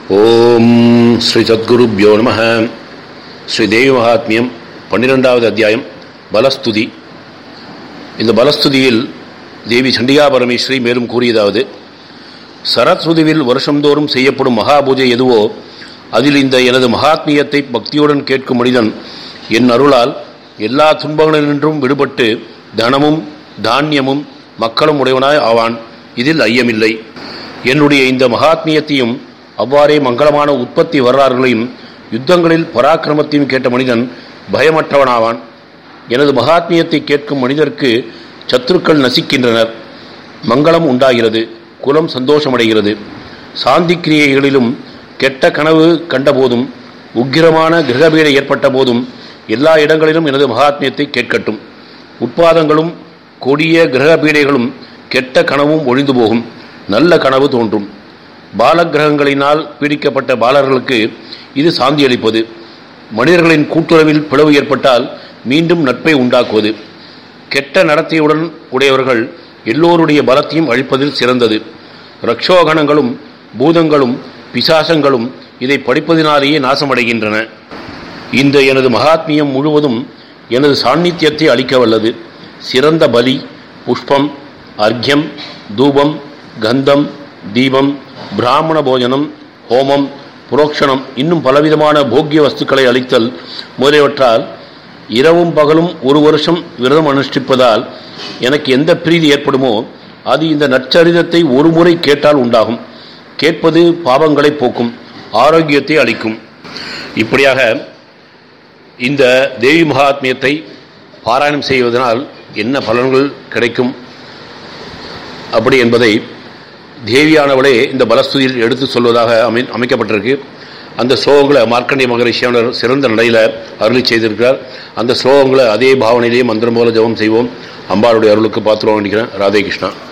ஓம் ஸ்ரீ சத்குருப்யோ நம ஸ்ரீ தேவி மகாத்மியம் பன்னிரெண்டாவது அத்தியாயம் பலஸ்துதி இந்த பலஸ்துதியில் தேவி சண்டிகா பரமேஸ்வரி மேலும் கூறியதாவது சரஸ்வதியில் வருஷந்தோறும் செய்யப்படும் மகாபூஜை எதுவோ அதில் இந்த எனது மகாத்மியத்தை பக்தியுடன் கேட்கும் மனிதன் என் அருளால் எல்லா துன்பங்களினின்றும் விடுபட்டு தனமும் தானியமும் மக்களும் உடையவனாய் ஆவான் இதில் ஐயமில்லை என்னுடைய இந்த மகாத்மியத்தையும் அவ்வாறே மங்களமான உற்பத்தி வரலாறுகளையும் யுத்தங்களில் பராக்கிரமத்தையும் கேட்ட மனிதன் பயமற்றவனாவான் எனது மகாத்மியத்தை கேட்கும் மனிதருக்கு சத்துருக்கள் நசிக்கின்றனர் மங்களம் உண்டாகிறது குலம் சந்தோஷமடைகிறது சாந்தி கிரியைகளிலும் கெட்ட கனவு கண்டபோதும் உக்கிரமான கிரகபீடை ஏற்பட்ட போதும் எல்லா இடங்களிலும் எனது மகாத்மியத்தை கேட்கட்டும் உட்பாதங்களும் கொடிய கிரகபீடைகளும் கெட்ட கனவும் ஒழிந்து போகும் நல்ல கனவு தோன்றும் பாலகிரகங்களினால் பீடிக்கப்பட்ட பாலர்களுக்கு இது சாந்தி அளிப்பது மனிதர்களின் கூட்டுறவில் பிளவு ஏற்பட்டால் மீண்டும் நட்பை உண்டாக்குவது கெட்ட நடத்தையுடன் உடையவர்கள் எல்லோருடைய பலத்தையும் அழிப்பதில் சிறந்தது ரக்ஷோகணங்களும் பூதங்களும் பிசாசங்களும் இதை படிப்பதினாலேயே நாசமடைகின்றன இந்த எனது மகாத்மியம் முழுவதும் எனது சாநித்தியத்தை அளிக்க வல்லது சிறந்த பலி புஷ்பம் அர்க்யம் தூபம் கந்தம் தீபம் பிராமண போஜனம் ஹோமம் புரோக்ஷணம் இன்னும் பலவிதமான போக்கிய வஸ்துக்களை அளித்தல் முதலியவற்றால் இரவும் பகலும் ஒரு வருஷம் விரதம் அனுஷ்டிப்பதால் எனக்கு எந்த பிரீதி ஏற்படுமோ அது இந்த நற்சரிதத்தை ஒரு முறை கேட்டால் உண்டாகும் கேட்பது பாவங்களை போக்கும் ஆரோக்கியத்தை அளிக்கும் இப்படியாக இந்த தேவி மகாத்மியத்தை பாராயணம் செய்வதனால் என்ன பலன்கள் கிடைக்கும் அப்படி என்பதை தேவியானவளே இந்த பலஸ்துதியில் எடுத்து சொல்வதாக அமை அமைக்கப்பட்டிருக்கு அந்த ஸ்லோகங்களை மார்க்கண்டிய மகரிஷியானர் சிறந்த நடையில் அருளி செய்திருக்கிறார் அந்த ஸ்லோகங்களை அதே பாவனையிலேயே மந்திரம் போல ஜபம் செய்வோம் அம்பாளுடைய அருளுக்கு பாத்திரம் வேண்டிக்கிறேன் ராதே கிருஷ்ணா